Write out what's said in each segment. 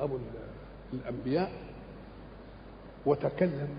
ابو الانبياء وتكلم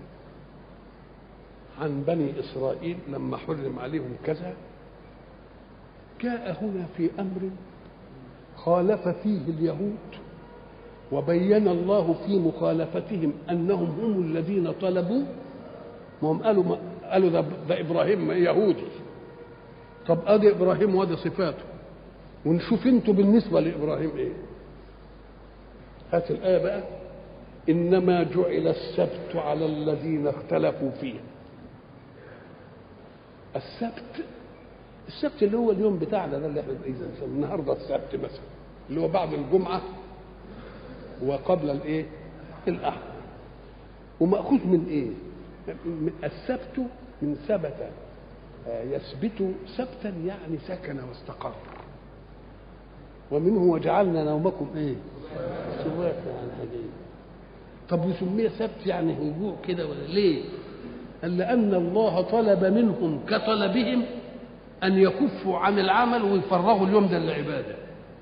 عن بني اسرائيل لما حرم عليهم كذا جاء هنا في امر خالف فيه اليهود وبين الله في مخالفتهم انهم هم الذين طلبوا ما هم قالوا ما قالوا ده, ده ابراهيم يهودي طب ادي ابراهيم وادي صفاته ونشوف انتوا بالنسبه لابراهيم ايه هات الايه بقى انما جعل السبت على الذين اختلفوا فيه السبت السبت اللي هو اليوم بتاعنا ده اللي احنا اذا النهارده السبت مثلا اللي هو بعد الجمعه وقبل الايه الاحد وماخوذ من ايه السبت من ثبت يثبت سبتا يعني سكن واستقر ومنه وجعلنا نومكم ايه سواكا عن حديد طب وسمي سبت يعني هجوع كده ولا ليه قال لان الله طلب منهم كطلبهم ان يكفوا عن العمل ويفرغوا اليوم ده للعباده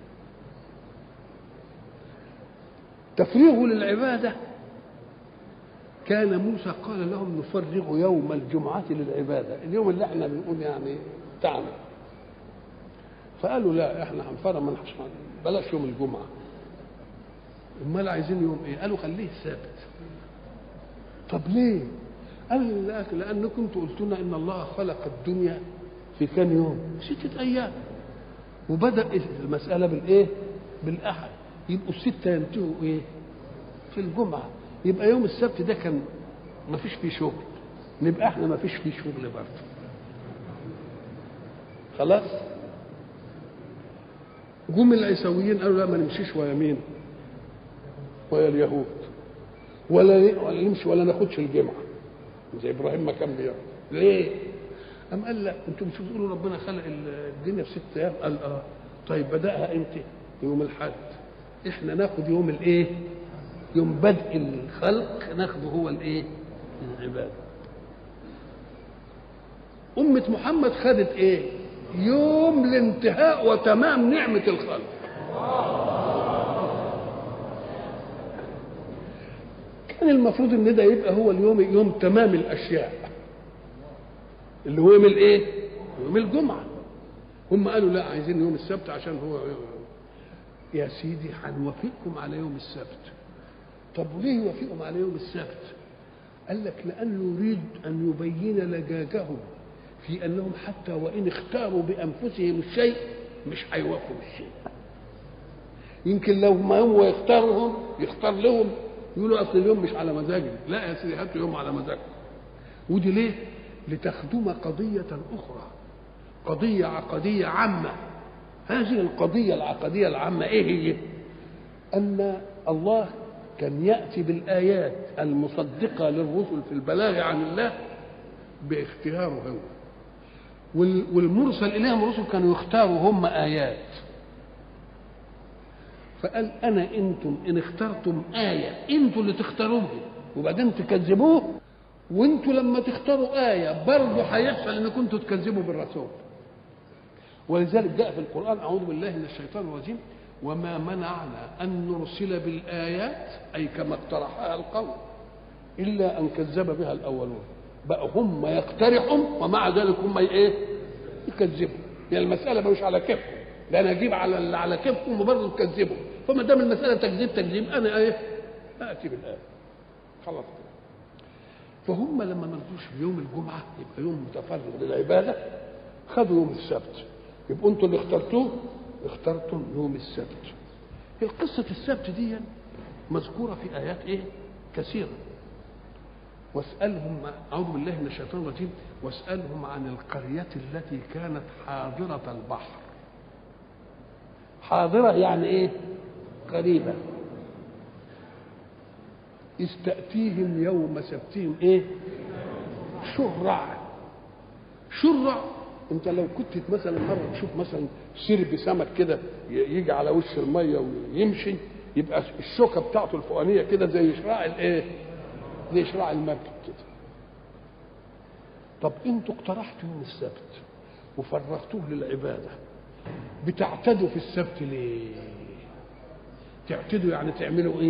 تفريغ للعباده كان موسى قال لهم نفرغ يوم الجمعة للعبادة اليوم اللي احنا بنقول يعني بتاعنا فقالوا لا احنا هنفرغ ما بلاش يوم الجمعة امال عايزين يوم ايه قالوا خليه السبت طب ليه قال لانكم انتوا قلتوا لنا ان الله خلق الدنيا في كام يوم ستة ايام وبدأ المسألة بالايه بالاحد يبقوا الستة ينتهوا ايه في الجمعة يبقى يوم السبت ده كان ما فيش فيه شغل نبقى احنا ما فيش فيه شغل برضه خلاص جم العيسويين قالوا لا ما نمشيش ويا مين ويا اليهود ولا ولا نمشي ولا ناخدش الجمعه زي ابراهيم ما كان بيعمل ليه؟ قام قال لا انتم مش بتقولوا ربنا خلق الدنيا في ست ايام قال اه طيب بداها امتى؟ يوم الاحد احنا ناخد يوم الايه؟ يوم بدء الخلق ناخده هو الايه؟ العباده. أمة محمد خدت إيه؟ يوم الانتهاء وتمام نعمة الخلق. كان المفروض إن ده يبقى هو اليوم يوم تمام الأشياء. اللي هو يوم الإيه؟ يوم الجمعة. هم قالوا لا عايزين يوم السبت عشان هو يا سيدي هنوافقكم على يوم السبت. طب ليه يوافقهم على يوم السبت قال لك لانه يريد ان يبين لجاجهم في انهم حتى وان اختاروا بانفسهم الشيء مش هيوافقوا بالشيء يمكن لو ما هو يختارهم يختار لهم يقولوا اصل اليوم مش على مزاجي لا يا سيدي هاتوا يوم على مزاجكم ودي ليه لتخدم قضية أخرى قضية عقدية عامة هذه القضية العقدية العامة إيه هي؟ أن الله كان ياتي بالايات المصدقه للرسل في البلاغ عن الله باختياره هو والمرسل اليهم الرسل كانوا يختاروا هم ايات فقال انا انتم ان اخترتم ايه انتم اللي تختاروها وبعدين تكذبوه وانتم لما تختاروا ايه برضه هيحصل ان كنتوا تكذبوا بالرسول ولذلك جاء في القران اعوذ بالله من الشيطان الرجيم وما منعنا أن نرسل بالآيات أي كما اقترحها القوم إلا أن كذب بها الأولون بقى هم يقترحوا ومع ذلك هم إيه؟ يكذبوا يعني المسألة مش على كيفهم ده أنا أجيب على اللي على كيفهم وبرضه تكذبوا فما دام المسألة تكذيب تكذيب أنا إيه؟ آتي بالآية خلاص فهم لما ما رضوش بيوم الجمعة يبقى يوم متفرغ للعبادة خدوا يوم السبت يبقوا أنتوا اللي اخترتوه اخترتم يوم السبت القصة السبت دي مذكورة في آيات إيه؟ كثيرة واسألهم أعوذ بالله من الشيطان الرجيم واسألهم عن القرية التي كانت حاضرة البحر حاضرة يعني إيه؟ قريبة إذ تأتيهم يوم سبتهم إيه؟ شرع شرع انت لو كنت مثلا مره تشوف مثلا سرب سمك كده يجي على وش الميه ويمشي يبقى الشوكه بتاعته الفوقانيه كده زي شراع الايه؟ زي شراع المركب كده. طب انتوا اقترحتوا يوم السبت وفرغتوه للعباده بتعتدوا في السبت ليه؟ تعتدوا يعني تعملوا ايه؟